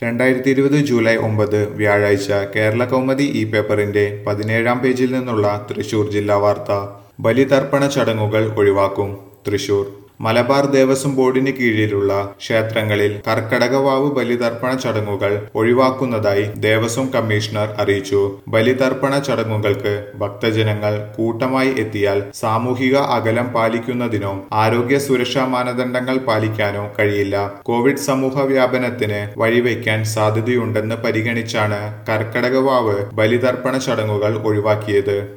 രണ്ടായിരത്തി ഇരുപത് ജൂലൈ ഒമ്പത് വ്യാഴാഴ്ച കേരള കൗമുദി ഈ പേപ്പറിന്റെ പതിനേഴാം പേജിൽ നിന്നുള്ള തൃശൂർ ജില്ലാ വാർത്ത ബലിതർപ്പണ ചടങ്ങുകൾ ഒഴിവാക്കും തൃശൂർ മലബാർ ദേവസ്വം ബോർഡിന് കീഴിലുള്ള ക്ഷേത്രങ്ങളിൽ കർക്കടകവാവ് ബലിതർപ്പണ ചടങ്ങുകൾ ഒഴിവാക്കുന്നതായി ദേവസ്വം കമ്മീഷണർ അറിയിച്ചു ബലിതർപ്പണ ചടങ്ങുകൾക്ക് ഭക്തജനങ്ങൾ കൂട്ടമായി എത്തിയാൽ സാമൂഹിക അകലം പാലിക്കുന്നതിനോ ആരോഗ്യ സുരക്ഷാ മാനദണ്ഡങ്ങൾ പാലിക്കാനോ കഴിയില്ല കോവിഡ് സമൂഹ വ്യാപനത്തിന് വഴിവെക്കാൻ സാധ്യതയുണ്ടെന്ന് പരിഗണിച്ചാണ് കർക്കടകവാവ് ബലിതർപ്പണ ചടങ്ങുകൾ ഒഴിവാക്കിയത്